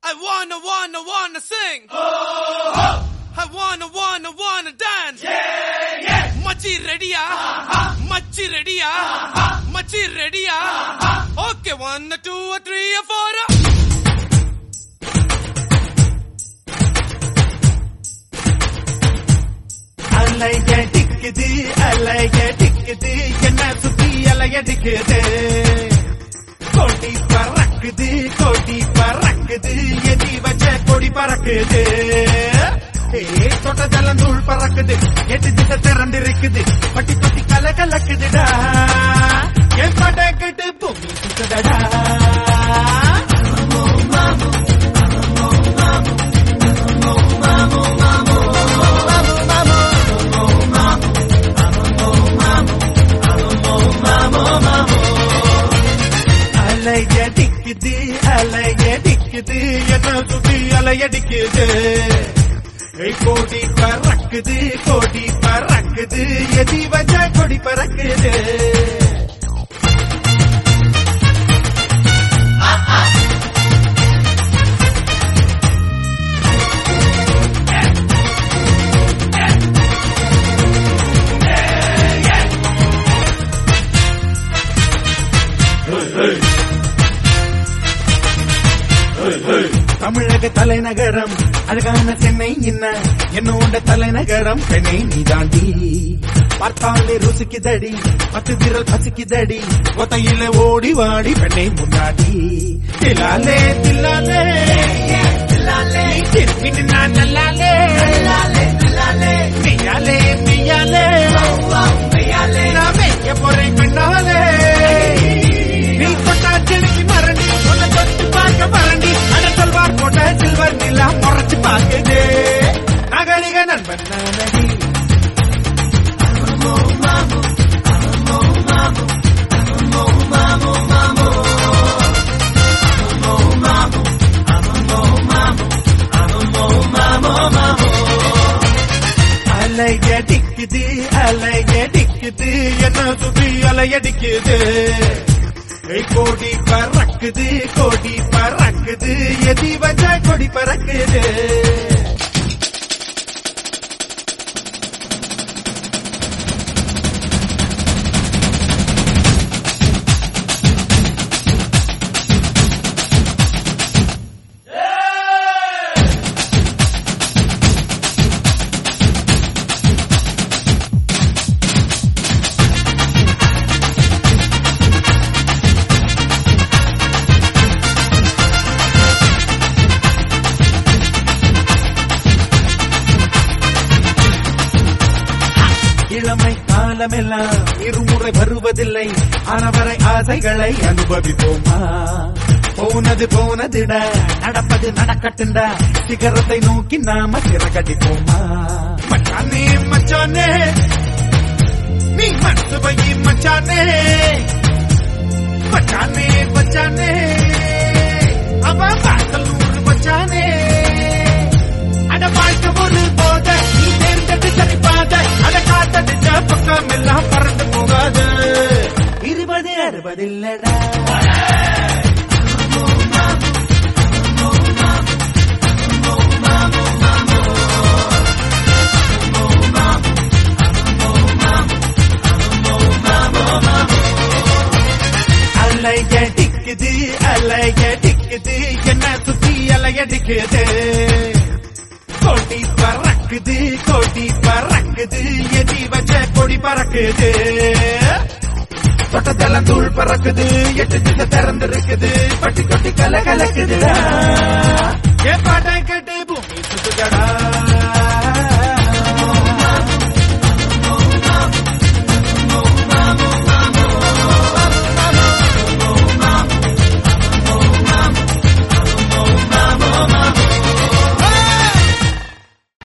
I wanna, wanna, wanna sing. I wanna, wanna, wanna dance. மச்சி ரெடியா மச்சி ரெடியா மச்சி ரெடியா okay one two three four அலைய டிக்குது அலைய டிக்குது என்ன சுத்தி அலைய டிக்குது கொடி பறக்குது கொடி பறக்குது எதி வச்ச கொடி பறக்குது ஏ தொட்டதெல்லாம் தூள் பறக்குது எட்டு திட்ட திறந்திருக்குது பட்டி பட்டி கல கலக்குதுடா என் படக்கிட்டு பூமி சுத்துதடா அலைய டிக்குது அலைய டிக்குது என்ன சுத்தி அலையடிக்குது ஏய், கோடி பறக்குது கோடி பறக்குது எதி வச்ச கொடி பறக்குது தமிழக தலைநகரம் அழகான சென்னை என்ன என்னோட தலைநகரம் சென்னை நீதாண்டி பார்த்தாலே ருசிக்குதடி பத்து விரல் பசிக்குதடி ஒத்தையில ஓடி வாடி பெண்ணை முன்னாடி தில்லாலே தில்லாலே நீ திருப்பி நின்னா நல்லாலே மெய்யாலே மெய்யாலே நான் மெய்ய போறேன் பின்னாலே நீ கொட்டா செடிக்கு மறண்டி உன்னை தொட்டு பார்க்க மறண்டி அட சொல்வார் போட்ட சில்வர் நிலா முறைச்சு பார்க்குது நகரிக நண்பன் நானடி அலைய டிக்குது அலைய டிக்குது என்ன சுத்தி அலையடிக்குது ஏய், கோடி பறக்குது கோடி பறக்குது எதி வச்ச கொடி பறக்குது இளமை காலமெல்லாம் இருமுறை வருவதில்லை ஆனவரை ஆசைகளை அனுபவிப்போமா போனது போனதுட நடப்பது நடக்கட்டுண்டா சிகரத்தை நோக்கி நாம சிறகடிப்போமா மச்சானே மச்சானே நீ மனசு வை மச்சானே மச்சானே மச்சானே அவன் வாசலூர் மச்சானே அட வாழ்க்கை ஒரு போத நீ தேர்ந்தது சரிபாத அட காத்தடிச்ச பக்கம் எல்லாம் பறந்து போகாது இருபது அறுபது இல்லடா அலைய டிக்குது அலைய டிக்குது என்ன சுத்தி அலையடிக்குது கோடி பறக்குது கோடி பறக்குது எதி வச்ச கொடி பறக்குது தொட்டதெல்லாம் தூள் பறக்குது எட்டு திசை திறந்திருக்குது பட்டி கொட்டி கல கலக்குதுடா என் பாட்டை கேட்டு பூமி சுத்துக்கடா